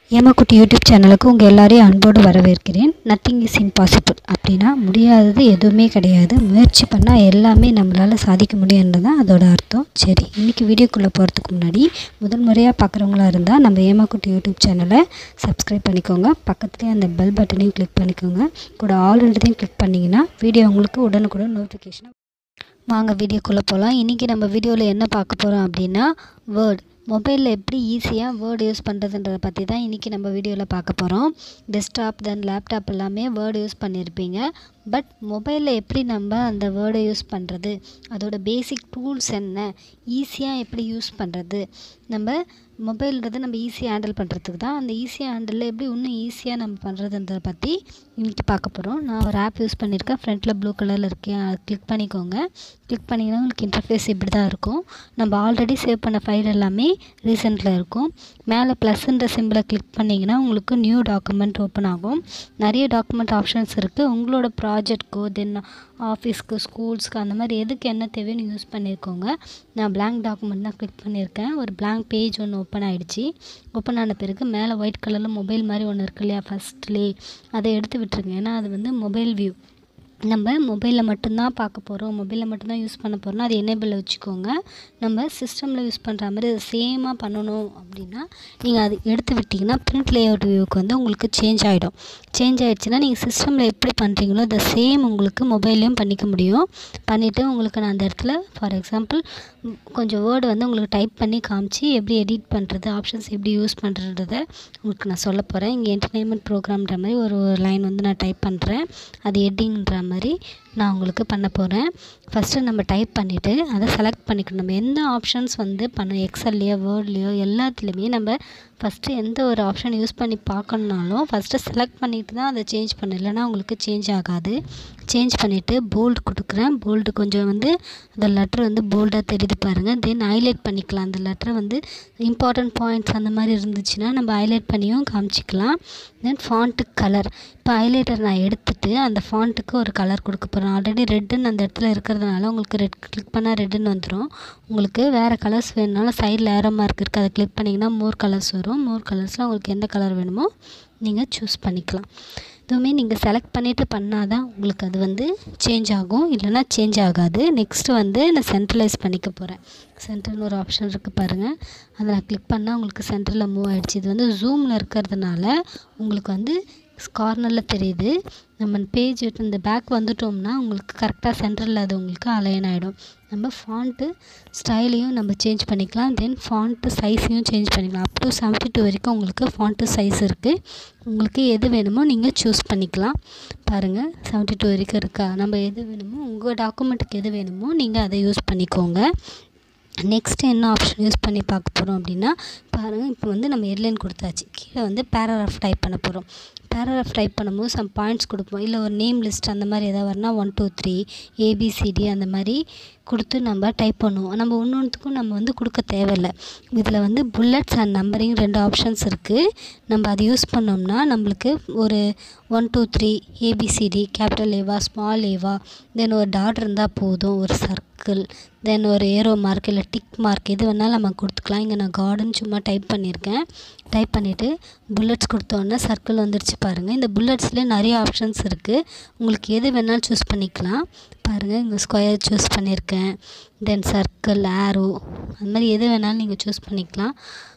ஏமாக்குட்டி YouTube சேனலுக்கு உங்கள் எல்லாரையும் அன்போடு வரவேற்கிறேன் நத்திங் இஸ் இம்பாசிபிள் அப்படின்னா முடியாதது எதுவுமே கிடையாது முயற்சி பண்ணால் எல்லாமே நம்மளால் சாதிக்க முடியுன்றது தான் அதோட அர்த்தம் சரி இன்றைக்கி வீடியோக்குள்ளே போகிறதுக்கு முன்னாடி முதல் முறையாக பார்க்குறவங்களா இருந்தால் நம்ம ஏமாக்குட்டி யூடியூப் சேனலை சப்ஸ்கிரைப் பண்ணிக்கோங்க பக்கத்துலேயே அந்த பெல் பட்டனையும் கிளிக் பண்ணிக்கோங்க கூட ஆல்ரெடியும் கிளிக் பண்ணிங்கன்னா வீடியோ உங்களுக்கு உடனுக்குடன் நோட்டிஃபிகேஷன் வாங்க வீடியோக்குள்ளே போகலாம் இன்றைக்கி நம்ம வீடியோவில் என்ன பார்க்க போகிறோம் அப்படின்னா வேர்ட் மொபைலில் எப்படி ஈஸியாக வேர்டு யூஸ் பண்ணுறதுன்றதை பற்றி தான் இன்றைக்கி நம்ம வீடியோவில் பார்க்க போகிறோம் டெஸ்க்டாப் தென் லேப்டாப் எல்லாமே வேர்டு யூஸ் பண்ணியிருப்பீங்க பட் மொபைலில் எப்படி நம்ம அந்த வேர்டை யூஸ் பண்ணுறது அதோட பேசிக் டூல்ஸ் என்ன ஈஸியாக எப்படி யூஸ் பண்ணுறது நம்ம மொபைல்ன்றது நம்ம ஈஸியாக ஹேண்டில் பண்ணுறதுக்கு தான் அந்த ஈஸியாக ஹேண்டில் எப்படி இன்னும் ஈஸியாக நம்ம பண்ணுறதுன்றதை பற்றி இன்றைக்கி பார்க்க போகிறோம் நான் ஒரு ஆப் யூஸ் பண்ணியிருக்கேன் ஃப்ரண்ட்டில் ப்ளூ கலரில் இருக்கேன் அதை கிளிக் பண்ணிக்கோங்க கிளிக் பண்ணிங்கன்னா உங்களுக்கு இன்டர்ஃபேஸ் இப்படி தான் இருக்கும் நம்ம ஆல்ரெடி சேவ் பண்ண ஃபைல் எல்லாமே ரீசெண்டில் இருக்கும் மேலே ப்ளஸ்ன்ற சிம்பிளை கிளிக் பண்ணிங்கன்னா உங்களுக்கு நியூ டாக்குமெண்ட் ஓப்பன் ஆகும் நிறைய டாக்குமெண்ட் ஆப்ஷன்ஸ் இருக்குது உங்களோட ப்ராஜெக்ட்க்கோ தென் ஆஃபீஸ்க்கு ஸ்கூல்ஸ்க்கு அந்த மாதிரி எதுக்கு என்ன தேவைன்னு யூஸ் பண்ணியிருக்கோங்க நான் blank டாக்குமெண்ட் தான் கிளிக் பண்ணியிருக்கேன் ஒரு blank பேஜ் ஒன்று ஓப்பன் ஆகிடுச்சு ஓப்பன் ஆன பிறகு மேலே ஒயிட் கலரில் மொபைல் மாதிரி ஒன்று இருக்கு இல்லையா ஃபஸ்ட்லேயே அதை எடுத்து விட்டுருங்க ஏன்னா அது வந்து மொபைல் வியூ நம்ம மொபைலில் மட்டும்தான் பார்க்க போகிறோம் மொபைலில் மட்டும்தான் யூஸ் பண்ண போகிறோம்னா அது எனேபிளில் வச்சுக்கோங்க நம்ம சிஸ்டமில் யூஸ் பண்ணுற மாதிரி அது சேமாக பண்ணணும் அப்படின்னா நீங்கள் அது எடுத்து விட்டிங்கன்னா பிரிண்ட் லேஅவுட் வியூக்கு வந்து உங்களுக்கு சேஞ்ச் ஆகிடும் சேஞ்ச் ஆகிடுச்சுன்னா நீங்கள் சிஸ்டமில் எப்படி பண்ணுறீங்களோ அதை சேம் உங்களுக்கு மொபைல்லையும் பண்ணிக்க முடியும் பண்ணிவிட்டு உங்களுக்கு நான் அந்த இடத்துல ஃபார் எக்ஸாம்பிள் கொஞ்சம் வேர்டு வந்து உங்களுக்கு டைப் பண்ணி காமிச்சு எப்படி எடிட் பண்ணுறது ஆப்ஷன்ஸ் எப்படி யூஸ் பண்ணுறத உங்களுக்கு நான் சொல்ல போகிறேன் இங்கே என்டர்டெயின்மெண்ட் ப்ரோக்ராம்ன்ற மாதிரி ஒரு லைன் வந்து நான் டைப் பண்ணுறேன் அது எட்டிங்ன்ற மாதிரி நான் உங்களுக்கு பண்ண போகிறேன் ஃபஸ்ட்டு நம்ம டைப் பண்ணிவிட்டு அதை செலக்ட் பண்ணிக்கணும் நம்ம எந்த ஆப்ஷன்ஸ் வந்து பண்ண எக்ஸல்லையோ வேர்ட்லேயோ எல்லாத்துலேயுமே நம்ம ஃபஸ்ட்டு எந்த ஒரு ஆப்ஷன் யூஸ் பண்ணி பார்க்கணுனாலும் ஃபஸ்ட்டு செலக்ட் பண்ணிவிட்டு தான் அதை சேஞ்ச் பண்ணணும் இல்லைனா உங்களுக்கு சேஞ்ச் ஆகாது சேஞ்ச் பண்ணிவிட்டு போல்டு கொடுக்குறேன் போல்டு கொஞ்சம் வந்து அந்த லெட்ரு வந்து போல்டாக தெரியுது பாருங்கள் தென் ஹைலைட் பண்ணிக்கலாம் அந்த லெட்ரு வந்து இம்பார்ட்டன்ட் பாயிண்ட்ஸ் அந்த மாதிரி இருந்துச்சுன்னா நம்ம ஹைலைட் பண்ணியும் காமிச்சிக்கலாம் தென் ஃபாண்ட்டு கலர் இப்போ ஹைலைட்டர் நான் எடுத்துகிட்டு அந்த ஃபாண்ட்டுக்கு ஒரு கலர் கொடுக்க போகிறேன் ஆல்ரெடி ரெட்டுன்னு அந்த இடத்துல இருக்கிறதுனால உங்களுக்கு ரெட் கிளிக் பண்ணால் ரெட்டுன்னு வந்துடும் உங்களுக்கு வேறு கலர்ஸ் வேணுனாலும் சைடில் ஏரோ மார்க் இருக்குது அதை கிளிக் பண்ணிங்கன்னா மோர் கலர்ஸ் வரும் மோர் கலர்ஸில் உங்களுக்கு எந்த கலர் வேணுமோ நீங்கள் சூஸ் பண்ணிக்கலாம் இதுவுமே நீங்கள் செலக்ட் பண்ணிவிட்டு பண்ணால் தான் உங்களுக்கு அது வந்து சேஞ்ச் ஆகும் இல்லைனா சேஞ்ச் ஆகாது நெக்ஸ்ட்டு வந்து நான் சென்ட்ரலைஸ் பண்ணிக்க போகிறேன் சென்டர்னு ஒரு ஆப்ஷன் இருக்குது பாருங்கள் அதை நான் கிளிக் பண்ணால் உங்களுக்கு சென்டரில் மூவ் ஆகிடுச்சு இது வந்து ஜூமில் இருக்கிறதுனால உங்களுக்கு வந்து கார்னரில் தெரியுது நம்ம பேஜ் விட்டு இந்த பேக் வந்துட்டோம்னா உங்களுக்கு கரெக்டாக சென்டரில் அது உங்களுக்கு அலைன் ஆகிடும் நம்ம ஃபாண்ட்டு ஸ்டைலையும் நம்ம சேஞ்ச் பண்ணிக்கலாம் தென் ஃபாண்ட்டு சைஸையும் சேஞ்ச் பண்ணிக்கலாம் அப் டு செவன்ட்டி டூ வரைக்கும் உங்களுக்கு ஃபாண்ட்டு சைஸ் இருக்குது உங்களுக்கு எது வேணுமோ நீங்கள் சூஸ் பண்ணிக்கலாம் பாருங்கள் செவன்ட்டி டூ வரைக்கும் இருக்கா நம்ம எது வேணுமோ உங்கள் டாக்குமெண்ட்டுக்கு எது வேணுமோ நீங்கள் அதை யூஸ் பண்ணிக்கோங்க நெக்ஸ்ட்டு என்ன ஆப்ஷன் யூஸ் பண்ணி பார்க்க போகிறோம் அப்படின்னா பாருங்கள் இப்போ வந்து நம்ம ஹெட்லைன் கொடுத்தாச்சு கீழே வந்து பேராகிராஃப் டைப் பண்ண போகிறோம் பேராகிராஃப் டைப் பண்ணும்போது சம் பாயிண்ட்ஸ் கொடுப்போம் இல்லை ஒரு நேம் லிஸ்ட் அந்த மாதிரி எதாவது வரனா ஒன் டூ த்ரீ ஏபிசிடி அந்த மாதிரி கொடுத்து நம்ம டைப் பண்ணுவோம் நம்ம ஒன்று ஒன்றுத்துக்கும் நம்ம வந்து கொடுக்க தேவையில்லை இதில் வந்து புல்லட்ஸ் அண்ட் நம்பரிங் ரெண்டு ஆப்ஷன்ஸ் இருக்குது நம்ம அதை யூஸ் பண்ணோம்னா நம்மளுக்கு ஒரு one two three A B C D capital ஏவா ஸ்மால் ஏவா தென் ஒரு டாட் இருந்தால் போதும் ஒரு சர்க்கிள் தென் ஒரு ஏரோ மார்க் இல்லை டிக் மார்க் எது வேணாலும் நம்ம கொடுத்துக்கலாம் இங்கே நான் கார்டன் சும்மா டைப் பண்ணியிருக்கேன் டைப் பண்ணிவிட்டு புல்லட்ஸ் கொடுத்தோன்னே சர்க்கிள் வந்துருச்சு பாருங்கள் இந்த புல்லட்ஸ்லேயே நிறைய ஆப்ஷன்ஸ் இருக்குது உங்களுக்கு எது வேணாலும் சூஸ் பண்ணிக்கலாம் பாருங்கள் இங்கே ஸ்கொயர் சூஸ் பண்ணியிருக்கேன் தென் சர்க்கிள் ஆரோ அந்த மாதிரி எது வேணாலும் நீங்கள் சூஸ் பண்ணிக்கலாம்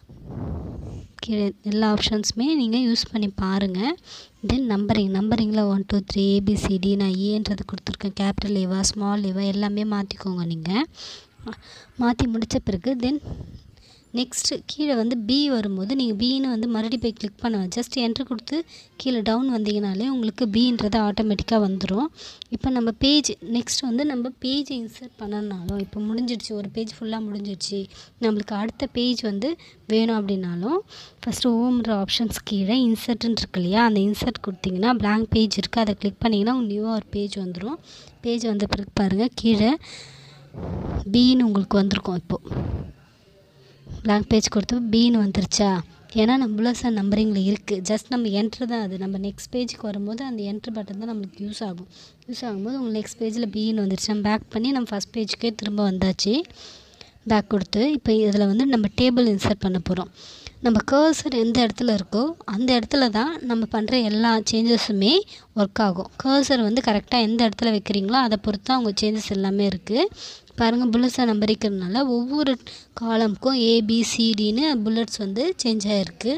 கீழே எல்லா ஆப்ஷன்ஸுமே நீங்கள் யூஸ் பண்ணி பாருங்கள் தென் நம்பரிங் நம்பரிங்கில் ஒன் டூ த்ரீ ஏபிசிடி நான் ஏன்றது கொடுத்துருக்கேன் கேபிட்டல் ஏவா ஸ்மால் ஏவா எல்லாமே மாற்றிக்கோங்க நீங்கள் மாற்றி முடித்த பிறகு தென் நெக்ஸ்ட்டு கீழே வந்து பி வரும்போது நீங்கள் பின்னு வந்து மறுபடியும் போய் கிளிக் பண்ண ஜஸ்ட் என்ட்ரு கொடுத்து கீழே டவுன் வந்தீங்கனாலே உங்களுக்கு பீன்றது ஆட்டோமேட்டிக்காக வந்துடும் இப்போ நம்ம பேஜ் நெக்ஸ்ட் வந்து நம்ம பேஜை இன்சர்ட் பண்ணனாலும் இப்போ முடிஞ்சிடுச்சு ஒரு பேஜ் ஃபுல்லாக முடிஞ்சிடுச்சு நம்மளுக்கு அடுத்த பேஜ் வந்து வேணும் அப்படின்னாலும் ஃபஸ்ட்டு ஓம்ன்ற ஆப்ஷன்ஸ் கீழே இன்சர்ட்னு இருக்கு இல்லையா அந்த இன்சர்ட் கொடுத்தீங்கன்னா blank பேஜ் இருக்குது அதை கிளிக் பண்ணிங்கன்னா நியூவாக ஒரு பேஜ் வந்துடும் பேஜ் வந்த பிறகு பாருங்கள் கீழே பீன்னு உங்களுக்கு வந்திருக்கும் இப்போது blank பேஜ் கொடுத்து பீன்னு வந்துருச்சா ஏன்னா நம்ம புல்லட்ஸ் நம்பரிங்கில் இருக்குது ஜஸ்ட் நம்ம என்ட்ரு தான் அது நம்ம நெக்ஸ்ட் பேஜுக்கு வரும்போது அந்த என்ட்ரு பட்டன் தான் நம்மளுக்கு யூஸ் ஆகும் யூஸ் ஆகும்போது உங்களுக்கு நெக்ஸ்ட் பேஜில் பீன்னு வந்துருச்சு நம்ம பேக் பண்ணி நம்ம ஃபஸ்ட் பேஜுக்கே திரும்ப வந்தாச்சு பேக் கொடுத்து இப்போ இதில் வந்து நம்ம டேபிள் இன்சர்ட் பண்ண போகிறோம் நம்ம கர்சர் எந்த இடத்துல இருக்கோ அந்த இடத்துல தான் நம்ம பண்ணுற எல்லா சேஞ்சஸுமே ஒர்க் ஆகும் கர்சர் வந்து கரெக்டாக எந்த இடத்துல வைக்கிறீங்களோ அதை பொறுத்து தான் உங்கள் சேஞ்சஸ் எல்லாமே இருக்குது பாருங்கள் புல்லட்ஸை நம்பரிக்கிறதுனால ஒவ்வொரு காலமுக்கும் ஏபிசிடின்னு புல்லட்ஸ் வந்து சேஞ்ச் ஆகிருக்கு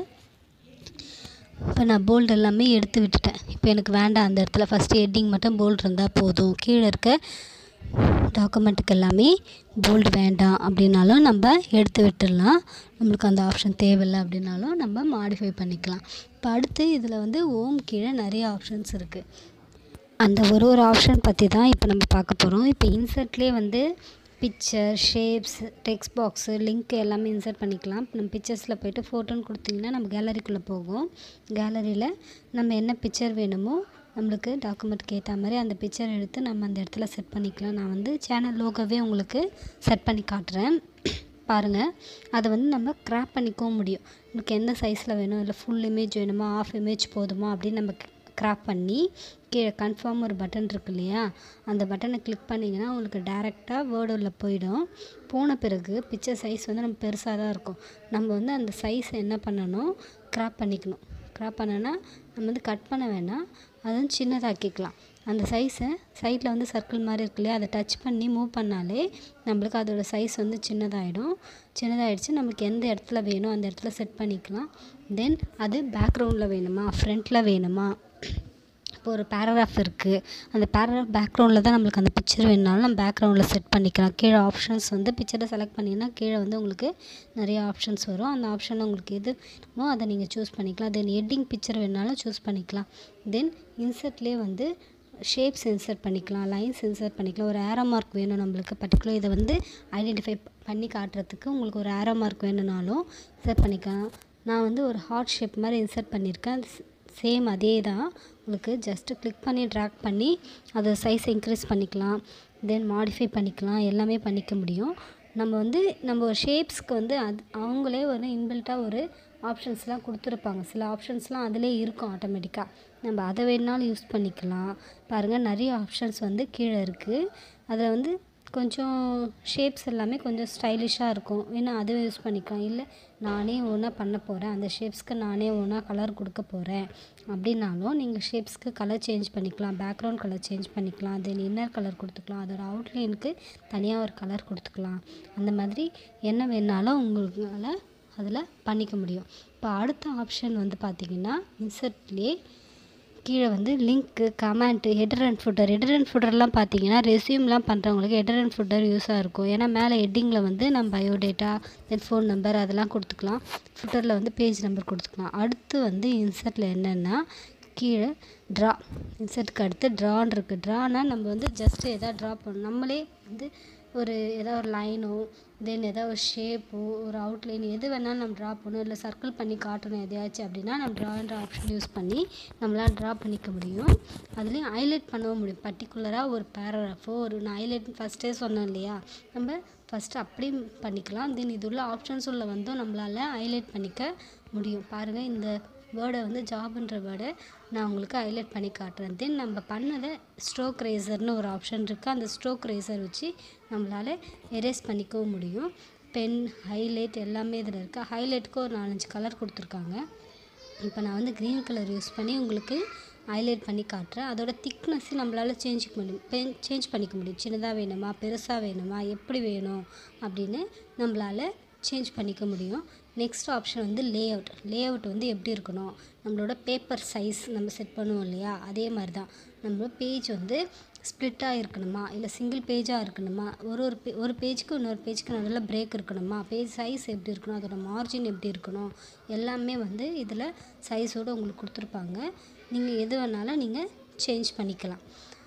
இப்போ நான் போல்டு எல்லாமே எடுத்து விட்டுட்டேன் இப்போ எனக்கு வேண்டாம் அந்த இடத்துல ஃபஸ்ட்டு ஹெட்டிங் மட்டும் போல்டு இருந்தால் போதும் கீழே இருக்க டாக்குமெண்ட்டுக்கு எல்லாமே போல்டு வேண்டாம் அப்படின்னாலும் நம்ம எடுத்து விட்டுடலாம் நம்மளுக்கு அந்த ஆப்ஷன் தேவையில்லை அப்படின்னாலும் நம்ம மாடிஃபை பண்ணிக்கலாம் இப்போ அடுத்து இதில் வந்து ஓம் கீழே நிறைய ஆப்ஷன்ஸ் இருக்குது அந்த ஒரு ஒரு ஆப்ஷன் பற்றி தான் இப்போ நம்ம பார்க்க போகிறோம் இப்போ இன்சர்ட்லேயே வந்து picture shapes text box link எல்லாமே இன்சர்ட் பண்ணிக்கலாம் நம்ம பிக்சர்ஸில் போய்ட்டு ஃபோட்டோன்னு கொடுத்திங்கன்னா நம்ம கேலரிக்குள்ளே போகும் கேலரியில் நம்ம என்ன பிக்சர் வேணுமோ நம்மளுக்கு டாக்குமெண்ட்க்கு ஏற்ற மாதிரி அந்த பிக்சர் எடுத்து நம்ம அந்த இடத்துல செட் பண்ணிக்கலாம் நான் வந்து சேனல் லோகோவே உங்களுக்கு செட் பண்ணி காட்டுறேன் பாருங்கள் அதை வந்து நம்ம க்ராப் பண்ணிக்கவும் முடியும் நமக்கு எந்த சைஸில் வேணும் இல்லை ஃபுல் இமேஜ் வேணுமா ஆஃப் இமேஜ் போதுமா அப்படின்னு நம்ம க்ராப் பண்ணி கீழே கன்ஃபார்ம் ஒரு பட்டன் இருக்கு இல்லையா அந்த பட்டனை கிளிக் பண்ணிங்கன்னா உங்களுக்கு டேரெக்டாக வேர்டு உள்ள போயிடும் போன பிறகு பிக்சர் சைஸ் வந்து நம்ம பெருசாக தான் இருக்கும் நம்ம வந்து அந்த சைஸை என்ன பண்ணணும் க்ராப் பண்ணிக்கணும் க்ராப் பண்ணனா நம்ம வந்து கட் பண்ண வேணாம் அதை வந்து சின்னதாக்கிக்கலாம் அந்த சைஸை சைடில் வந்து சர்க்கிள் மாதிரி இருக்கு இல்லையா அதை டச் பண்ணி மூவ் பண்ணாலே நம்மளுக்கு அதோடய சைஸ் வந்து சின்னதாகிடும் சின்னதாகிடுச்சு நமக்கு எந்த இடத்துல வேணும் அந்த இடத்துல செட் பண்ணிக்கலாம் தென் அது பேக்ரவுண்டில் வேணுமா ஃப்ரண்ட்டில் வேணுமா இப்போ ஒரு பேராகிராஃப் இருக்குது அந்த பேராகிராஃப் பேக்ரவுண்டில் தான் நம்மளுக்கு அந்த பிக்சர் வேணுனாலும் நம்ம பேக்ரவுண்டில் செட் பண்ணிக்கலாம் கீழே ஆப்ஷன்ஸ் வந்து பிக்சரை செலக்ட் பண்ணிங்கன்னா கீழே வந்து உங்களுக்கு நிறைய ஆப்ஷன்ஸ் வரும் அந்த ஆப்ஷனில் உங்களுக்கு எது வேணுமோ அதை நீங்கள் சூஸ் பண்ணிக்கலாம் தென் எட்டிங் பிக்சர் வேணுனாலும் சூஸ் பண்ணிக்கலாம் தென் இன்சர்ட்லேயே வந்து ஷேப்ஸ் இன்சர்ட் பண்ணிக்கலாம் லைன்ஸ் இன்சர்ட் பண்ணிக்கலாம் ஒரு ஏரோ மார்க் வேணும் நம்மளுக்கு பர்டிகுலர் இதை வந்து ஐடென்டிஃபை பண்ணி காட்டுறதுக்கு உங்களுக்கு ஒரு ஏரோ மார்க் வேணும்னாலும் இன்சர்ட் பண்ணிக்கலாம் நான் வந்து ஒரு ஹார்ட் ஷேப் மாதிரி இன்சர்ட் பண்ணியிருக்கேன் சேம் அதே தான் உங்களுக்கு ஜஸ்ட்டு கிளிக் பண்ணி ட்ராக் பண்ணி அதை சைஸ் இன்க்ரீஸ் பண்ணிக்கலாம் தென் மாடிஃபை பண்ணிக்கலாம் எல்லாமே பண்ணிக்க முடியும் நம்ம வந்து நம்ம ஒரு ஷேப்ஸ்க்கு வந்து அது அவங்களே ஒரு இன்பில்ட்டாக ஒரு ஆப்ஷன்ஸ்லாம் கொடுத்துருப்பாங்க சில ஆப்ஷன்ஸ்லாம் அதிலே இருக்கும் ஆட்டோமேட்டிக்காக நம்ம அதை வேணுனாலும் யூஸ் பண்ணிக்கலாம் பாருங்கள் நிறைய ஆப்ஷன்ஸ் வந்து கீழே இருக்குது அதில் வந்து கொஞ்சம் ஷேப்ஸ் எல்லாமே கொஞ்சம் ஸ்டைலிஷாக இருக்கும் ஏன்னா அதுவும் யூஸ் பண்ணிக்கலாம் இல்லை நானே ஓனாக பண்ண போகிறேன் அந்த ஷேப்ஸ்க்கு நானே ஓனாக கலர் கொடுக்க போகிறேன் அப்படின்னாலும் நீங்கள் ஷேப்ஸ்க்கு கலர் சேஞ்ச் பண்ணிக்கலாம் பேக்ரவுண்ட் கலர் சேஞ்ச் பண்ணிக்கலாம் தென் இன்னர் கலர் கொடுத்துக்கலாம் அதோட அவுட்லைனுக்கு தனியாக ஒரு கலர் கொடுத்துக்கலாம் அந்த மாதிரி என்ன வேணாலும் உங்களால் அதில் பண்ணிக்க முடியும் இப்போ அடுத்த ஆப்ஷன் வந்து பார்த்திங்கன்னா இன்சர்ட்லேயே கீழே வந்து link comment header and footer header and ஃபுட்டர்லாம் பார்த்தீங்கன்னா ரெஸ்யூம்லாம் பண்ணுறவங்களுக்கு ஹெடர் அண்ட் ஃபுட்டர் யூஸாக இருக்கும் ஏன்னா மேலே ஹெட்டிங்கில் வந்து நம்ம பயோடேட்டா தென் ஃபோன் நம்பர் அதெல்லாம் கொடுத்துக்கலாம் ஃபுட்டரில் வந்து பேஜ் நம்பர் கொடுத்துக்கலாம் அடுத்து வந்து இன்சர்ட்டில் என்னென்னா கீழே ட்ரா இன்சர்ட்டுக்கு அடுத்து ட்ரான் இருக்குது ட்ரானா நம்ம வந்து ஜஸ்ட்டு எதாவது ட்ரா பண்ணணும் நம்மளே வந்து ஒரு ஏதோ ஒரு லைனோ தென் ஏதோ ஒரு ஷேப்போ ஒரு அவுட்லைன் எது வேணாலும் நம்ம ட்ரா பண்ணணும் இல்லை சர்க்கிள் பண்ணி காட்டணும் எதையாச்சும் அப்படின்னா நம்ம ட்ரான்ற ஆப்ஷன் யூஸ் பண்ணி நம்மளால் ட்ரா பண்ணிக்க முடியும் அதுலேயும் ஹைலைட் பண்ணவும் முடியும் பர்டிகுலராக ஒரு பேராகிராஃபோ ஒரு நான் ஹைலைட் ஃபஸ்ட்டே சொன்னேன் இல்லையா நம்ம ஃபஸ்ட்டு அப்படியும் பண்ணிக்கலாம் தென் இது உள்ள ஆப்ஷன்ஸ் உள்ள வந்தும் நம்மளால் ஹைலைட் பண்ணிக்க முடியும் பாருங்கள் இந்த வேர்டை வந்து ஜாப்ன்ற வேர்டை நான் உங்களுக்கு ஹைலைட் பண்ணி காட்டுறேன் தென் நம்ம பண்ணதை ஸ்ட்ரோக் ரேசர்னு ஒரு ஆப்ஷன் இருக்குது அந்த ஸ்ட்ரோக் ரேசர் வச்சு நம்மளால் எரேஸ் பண்ணிக்கவும் முடியும் பென் ஹைலைட் எல்லாமே இதில் இருக்குது ஹைலைட்டுக்கு ஒரு நாலஞ்சு கலர் கொடுத்துருக்காங்க இப்போ நான் வந்து க்ரீன் கலர் யூஸ் பண்ணி உங்களுக்கு ஹைலைட் பண்ணி காட்டுறேன் அதோட திக்னஸ் நம்மளால் சேஞ்ச் முடியும் பென் சேஞ்ச் பண்ணிக்க முடியும் சின்னதாக வேணுமா பெருசாக வேணுமா எப்படி வேணும் அப்படின்னு நம்மளால் சேஞ்ச் பண்ணிக்க முடியும் நெக்ஸ்ட் ஆப்ஷன் வந்து லே அவுட் லே அவுட் வந்து எப்படி இருக்கணும் நம்மளோட பேப்பர் சைஸ் நம்ம செட் பண்ணுவோம் இல்லையா அதே மாதிரி தான் நம்ம பேஜ் வந்து ஸ்ப்ளிட்டாக இருக்கணுமா இல்லை சிங்கிள் பேஜாக இருக்கணுமா ஒரு ஒரு பே ஒரு பேஜுக்கு இன்னொரு பேஜுக்கு நடுவில் பிரேக் இருக்கணுமா பேஜ் சைஸ் எப்படி இருக்கணும் அதோட மார்ஜின் எப்படி இருக்கணும் எல்லாமே வந்து இதில் சைஸோடு உங்களுக்கு கொடுத்துருப்பாங்க நீங்கள் எது வேணாலும் நீங்கள் சேஞ்ச் பண்ணிக்கலாம்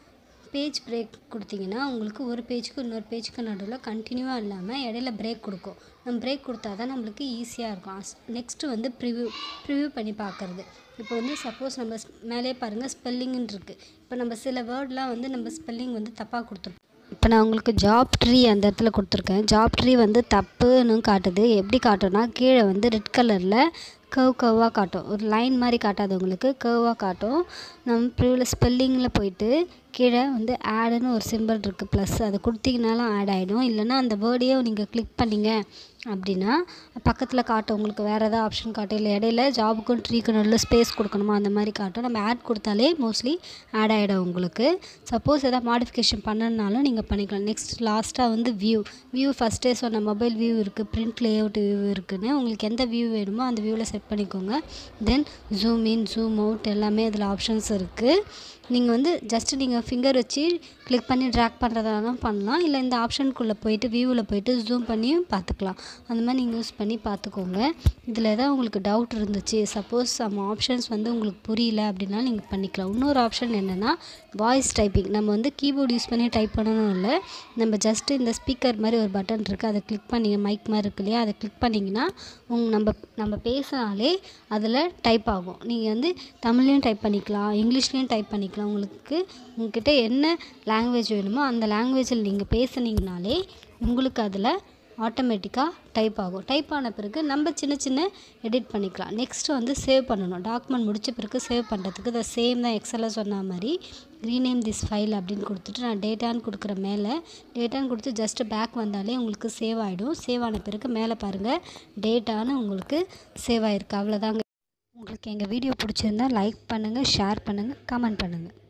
பேஜ் பிரேக் கொடுத்தீங்கன்னா உங்களுக்கு ஒரு பேஜுக்கு இன்னொரு பேஜுக்கு நடுவில் கண்டினியூவாக இல்லாமல் இடையில பிரேக் கொடுக்கும் நம்ம பிரேக் கொடுத்தா தான் நம்மளுக்கு ஈஸியாக இருக்கும் நெக்ஸ்ட்டு வந்து ப்ரிவ்யூ ப்ரிவ்யூ பண்ணி பார்க்குறது இப்போ வந்து சப்போஸ் நம்ம மேலே பாருங்கள் ஸ்பெல்லிங்குன்னு இருக்குது இப்போ நம்ம சில வேர்ட்லாம் வந்து நம்ம ஸ்பெல்லிங் வந்து தப்பாக கொடுத்துருப்போம் இப்போ நான் உங்களுக்கு ஜாப் ட்ரீ அந்த இடத்துல கொடுத்துருக்கேன் ஜாப் ட்ரீ வந்து தப்புன்னு காட்டுது எப்படி காட்டும்னா கீழே வந்து ரெட் கலரில் கர்வ் கர்வாக காட்டும் ஒரு லைன் மாதிரி காட்டாது உங்களுக்கு கர்வாக காட்டும் நம்ம ப்ரிவில் ஸ்பெல்லிங்கில் போயிட்டு கீழே வந்து ஆடுன்னு ஒரு சிம்பிள் இருக்குது ப்ளஸ் அதை கொடுத்தீங்கனாலும் ஆட் ஆகிடும் இல்லைன்னா அந்த வேர்டையே நீங்கள் கிளிக் பண்ணிங்க அப்படின்னா பக்கத்தில் காட்டும் உங்களுக்கு வேறு எதாவது ஆப்ஷன் காட்டும் இல்லை இடையில ஜாபுக்கும் ட்ரீக்கும் நடுவில் ஸ்பேஸ் கொடுக்கணுமா அந்த மாதிரி காட்டும் நம்ம ஆட் கொடுத்தாலே மோஸ்ட்லி ஆட் ஆகிடும் உங்களுக்கு சப்போஸ் எதாவது மாடிஃபிகேஷன் பண்ணணுனாலும் நீங்கள் பண்ணிக்கலாம் நெக்ஸ்ட் லாஸ்ட்டாக வந்து வியூ வியூ ஃபஸ்ட்டே சொன்ன மொபைல் வியூ இருக்குது பிரிண்ட் லேஅவுட் வியூ இருக்குதுன்னு உங்களுக்கு எந்த வியூ வேணுமோ அந்த வியூவில் செட் பண்ணிக்கோங்க தென் ஜூம் இன் ஜூம் அவுட் எல்லாமே அதில் ஆப்ஷன்ஸ் இருக்குது நீங்கள் வந்து ஜஸ்ட்டு நீங்கள் ஃபிங்கர் வச்சு கிளிக் பண்ணி ட்ராக் பண்ணுறதாலும் பண்ணலாம் இல்லை இந்த ஆப்ஷனுக்குள்ளே போயிட்டு வியூவில் போயிட்டு ஜூம் பண்ணியும் பார்த்துக்கலாம் அந்த மாதிரி நீங்கள் யூஸ் பண்ணி பார்த்துக்கோங்க இதில் எதாவது உங்களுக்கு டவுட் இருந்துச்சு சப்போஸ் நம்ம ஆப்ஷன்ஸ் வந்து உங்களுக்கு புரியல அப்படின்னா நீங்கள் பண்ணிக்கலாம் இன்னொரு ஆப்ஷன் என்னென்னா வாய்ஸ் டைப்பிங் நம்ம வந்து கீபோர்டு யூஸ் பண்ணி டைப் பண்ணணும் இல்லை நம்ம ஜஸ்ட்டு இந்த ஸ்பீக்கர் மாதிரி ஒரு பட்டன் இருக்குது அதை கிளிக் பண்ணிங்க மைக் மாதிரி இருக்கு இல்லையா அதை கிளிக் பண்ணிங்கன்னா உங் நம்ம நம்ம பேசினாலே அதில் டைப் ஆகும் நீங்கள் வந்து தமிழ்லையும் டைப் பண்ணிக்கலாம் இங்கிலீஷ்லேயும் டைப் பண்ணிக்கலாம் உங்களுக்கு உங்ககிட்ட என்ன லாங்குவேஜ் வேணுமோ அந்த லாங்குவேஜில் நீங்கள் பேசுனீங்கனாலே உங்களுக்கு அதில் ஆட்டோமேட்டிக்காக டைப் ஆகும் டைப் ஆன பிறகு நம்ம சின்ன சின்ன எடிட் பண்ணிக்கலாம் நெக்ஸ்ட்டு வந்து சேவ் பண்ணணும் டாக்குமெண்ட் முடித்த பிறகு சேவ் பண்ணுறதுக்கு இந்த சேம் தான் எக்ஸலில் சொன்ன மாதிரி ரீநேம் திஸ் ஃபைல் அப்படின்னு கொடுத்துட்டு நான் டேட்டான்னு கொடுக்குற மேலே டேட்டான்னு கொடுத்து ஜஸ்ட்டு பேக் வந்தாலே உங்களுக்கு சேவ் ஆகிடும் சேவ் ஆன பிறகு மேலே பாருங்கள் டேட்டான்னு உங்களுக்கு சேவ் ஆகிருக்கு அவ்வளோதாங்க உங்களுக்கு எங்கள் வீடியோ பிடிச்சிருந்தா லைக் பண்ணுங்கள் ஷேர் பண்ணுங்கள் கமெண்ட் பண்ணுங்கள்